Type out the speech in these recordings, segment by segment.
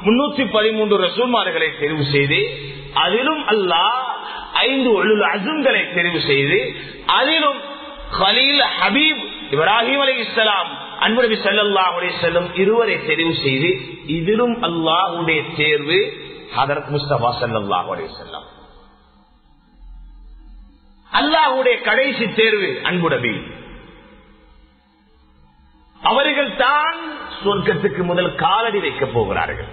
முன்னூத்தி பதிமூன்று ரசூல்மார்களை தெரிவு செய்து அதிலும் அல்லாஹ் ஐந்து ஒழுல் அசுங்களை தெரிவு செய்து அதிலும் ஹலீல் ஹபீப் இப்ராஹிம் அலி இஸ்லாம் அன்புநபி சல்லா அலி செல்லும் இருவரை தெரிவு செய்து இதிலும் அல்லாஹுடைய தேர்வு ஹதரத் முஸ்தபா சல்லாஹ் அலி செல்லம் அல்லாஹுடைய கடைசி தேர்வு அன்புடபி அவர்கள் தான் சொர்க்கத்துக்கு முதல் காலடி வைக்கப் போகிறார்கள்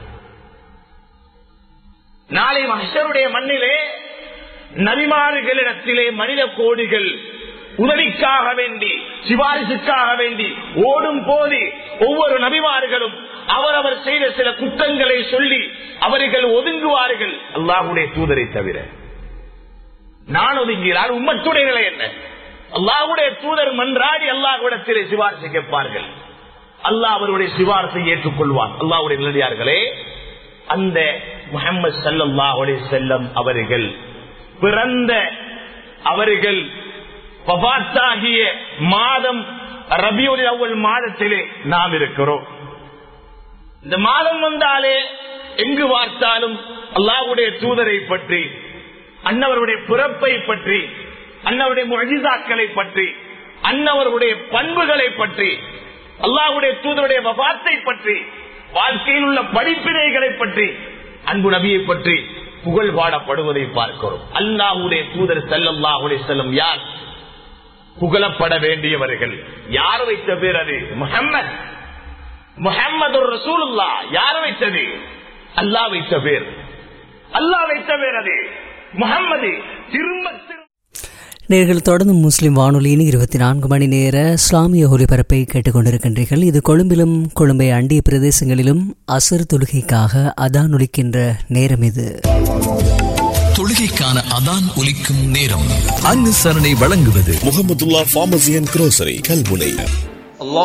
நாளை மகசருடைய மண்ணிலே நபிமாறுகளிடத்திலே மனித கோடிகள் உதவிக்காக வேண்டி சிபாரிசுக்காக வேண்டி ஓடும் போது ஒவ்வொரு நபிமார்களும் அவரவர் செய்த சில குற்றங்களை சொல்லி அவர்கள் ஒதுங்குவார்கள் அல்லாஹுடைய தூதரை தவிர நான் ஒதுங்கிறார் உம்மத்துடைய நிலை என்ன அல்லாஹுடைய தூதர் மன்றாடி அல்லாஹுடத்திலே சிபாரிசு கேட்பார்கள் அல்லாஹ் அவருடைய சிபாரசை ஏற்றுக்கொள்வான் அல்லாஹுடைய நிலையார்களே அந்த முகமது சல்லாஹுடைய செல்லம் அவர்கள் பிறந்த அவர்கள் பபாத்தாகிய மாதம் ரபியுடைய அவ்வள் மாதத்திலே நாம் இருக்கிறோம் இந்த மாதம் வந்தாலே எங்கு பார்த்தாலும் அல்லாஹுடைய தூதரை பற்றி அன்னவருடைய பிறப்பை பற்றி அன்னவருடைய மொழிதாக்களை பற்றி அன்னவருடைய பண்புகளை பற்றி அல்லாஹுடைய தூதருடைய வபாத்தை பற்றி வாழ்க்கையில் உள்ள படிப்பினைகளை பற்றி அன்பு நபியை பற்றி புகழ் பாடப்படுவதை பார்க்கிறோம் அல்லாஹுடைய தூதர் செல்லல்லாஹுடைய செல்லும் யார் புகழப்பட வேண்டியவர்கள் யார் வைத்த பேர் அது முகம்மது முகம்மது ஒரு ரசூலுல்லா யார் வைத்தது அல்லாஹ் வைத்த பேர் அல்லாஹ் வைத்த பேர் அது முகம்மது திரும்ப திரும்ப நேர்கள் தொடர்ந்து முஸ்லிம் வானொலியின் இருபத்தி நான்கு மணி நேர இஸ்லாமிய ஒலிபரப்பை கேட்டுக்கொண்டிருக்கின்றீர்கள் இது கொழும்பிலும் கொழும்பை அண்டிய பிரதேசங்களிலும் அசர் தொழுகைக்காக அதான் ஒலிக்கின்ற நேரம் இது தொழுகைக்கான அதான் ஒலிக்கும் நேரம் அனுசரணை வழங்குவது Mohamedullah pharmacy and grocery Kalmunai